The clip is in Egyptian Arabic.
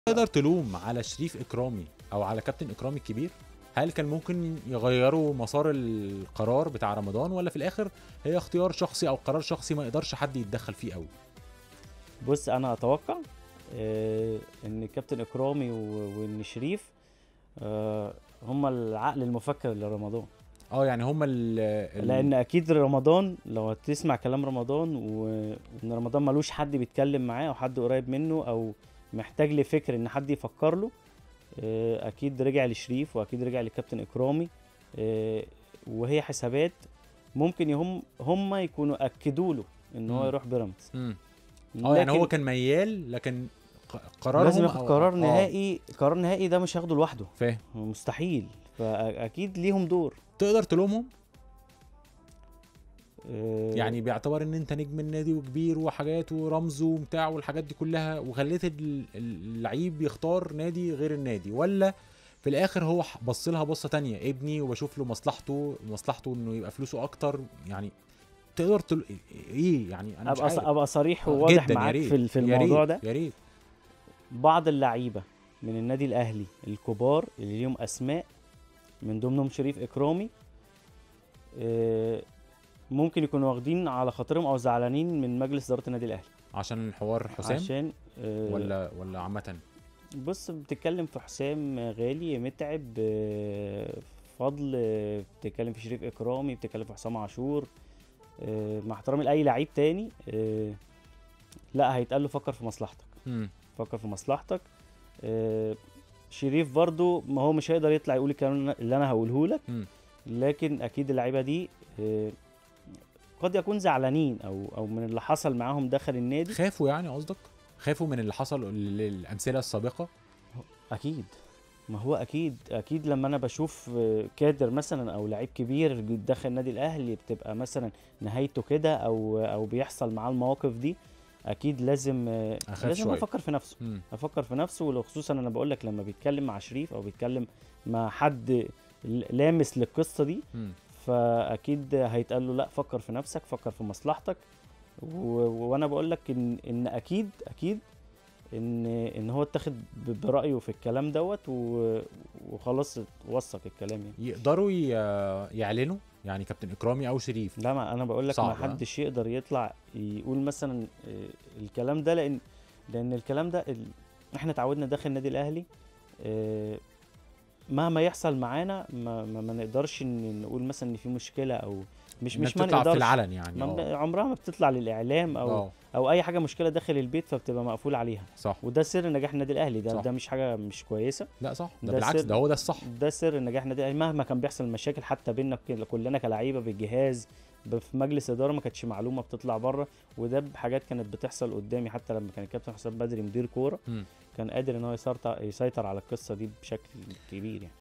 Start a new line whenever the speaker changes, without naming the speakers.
تقدر تلوم على شريف إكرامي أو على كابتن إكرامي الكبير؟ هل كان ممكن يغيّروا مسار القرار بتاع رمضان والّا في الآخر هي اختيار شخصي أو قرار شخصي ما يقدرش حد يتدخّل فيه أوي؟
بُص أنا أتوقع آآ إن كابتن إكرامي و وإن شريف آآ هم العقل المفكّر لرمضان.
آه، يعني هم ال ال
لإن أكيد رمضان لو هتسمع كلام رمضان و وإن رمضان ما لوش حد بيتكلّم معاه أو حد قريّب منّه أو محتاج لفكر إن حد يفكّر له، آآ أكيد رجع لشريف وأكيد رجع لكابتن إكرامي آآ وهي حسابات ممكن هم هم يكونوا أكّدوا له إن هو
إمم.
يروح بيراميدز.
إمم. آه، يعني هو
لكن
كان ميّال لكن ق قرارهم
لازم ياخد
أو
قرار
آه.
نهائي، قرار نهائي ده مش هياخده لوحده،
فاهم.
مستحيل، فأكيد ليهم دور.
تقدر تلومهم؟
آآ
يعني باعتبار إن أنت نجم النادي وكبير وحاجات ورمز وبتاع والحاجات دي كلّها وخلّيت ال ال اللعيب يختار نادي غير النادي والّا في الآخر هو ح بَص لها بَصّة تانية، ابني وباشوف له مصلحته، مصلحته إنه يبقى فلوسه أكتر، يعني تقدر تل إيه يعني أنا مش
أبقى ص
عارف.
أبقى صريح
آه،
وواضح
جدًا يا
معاك
ريت،
في ال في
يا
الموضوع
ريت،
ده.
يا ريت.
بعض اللعيبة من النادي الأهلي الكبار اللي ليهم أسماء من ضمنهم شريف إكرامي آآ ممكن يكونوا واخدين على خاطرهم أو زعلانين من مجلس إدارة النادي الأهلي.
عشان الحوار حسام
عشان آآ
والّا والّا عامةً؟
بُص بتتكلّم في حسام غالي، متعب، فضل، بتتكلّم في شريف إكرامي، بتتكلّم في حسام عاشور، آآ مع احترامي لأي لعيب تاني آآ لأ هيتقال له فكّر في مصلحتك،
إمم.
فكّر في مصلحتك آآ شريف برضه ما هو مش هيقدر يطلع يقول الكلام اللي أنا اللي أنا هاقوله لك،
إمم.
لكن أكيد اللعيبة دي آآ قد يكون زعلانين أو أو من اللي حصل معاهم داخل النادي.
خافوا يعني قصدك؟ خافوا من اللي حصل ال الأمثلة السابقة؟
أكيد، ما هو أكيد، أكيد لمّا أنا باشوف كادر مثلًا أو لعيب كبير داخل النادي الأهلي بتبقى مثلًا نهايته كده أو أو بيحصل معاه المواقف دي، أكيد لازم
أخاف
لازم هو
شوية.
يفكّر في نَفْسه،
إمم.
يفكّر في نَفْسه ولو خصوصًا أنا باقول لك لمّا بيتكلّم مع شريف أو بيتكلّم مع حد ل لامس للقصة دي،
إمم.
فأكيد هيتقال له لأ فكّر في نَفْسك، فكّر في مصلحتك و وأنا باقول لك إن إن أكيد، أكيد إن إن هو اتّاخد ب برأيه في الكلام دوّة و وخلاص اتوثّق الكلام يعني.
يقدروا ي يعلنوا؟ يعني كابتن إكرامي أو شريف؟
لا ما أنا باقول لك ما
صعب ها؟
حدّش يقدر يطلع يقول مثلًا آآ الكلام ده لإن لإن الكلام ده ال إحنا اتعوّدنا داخل النادي الأهلي آآ مهما يحصل معانا ما ما ما نقدرش ن نقول مثلًا إن في مشكلة أو مش
إنك
مش ما
تطلع في
نقدرش،
العلن يعني
ما بن
آه.
عمرها ما بتطلع للإعلام أو
آه.
أو أي حاجة مشكلة داخل البيت فبتبقى مقفول عليها،
صح.
وده سر نجاح النادي الأهلي، ده
صح.
ده مش حاجة مش كويسة،
لأ صح، ده
ده
بالعكس
سر
ده هو ده الصح.
ده سر نجاح النادي الأهلي مهما كان بيحصل مشاكل حتى بيننا ك كلّنا كلعيبة بالجهاز ب في مجلس إدارة ما كانتش معلومة بتطلع برّه، وده بحاجات كانت بتحصل قدّامي حتى لمّا كان الكابتن حسام بدري مدير كورة،
إمم.
كان قادر إن هو يسرط يسيطر على القصة دي بشكل كبير يعني.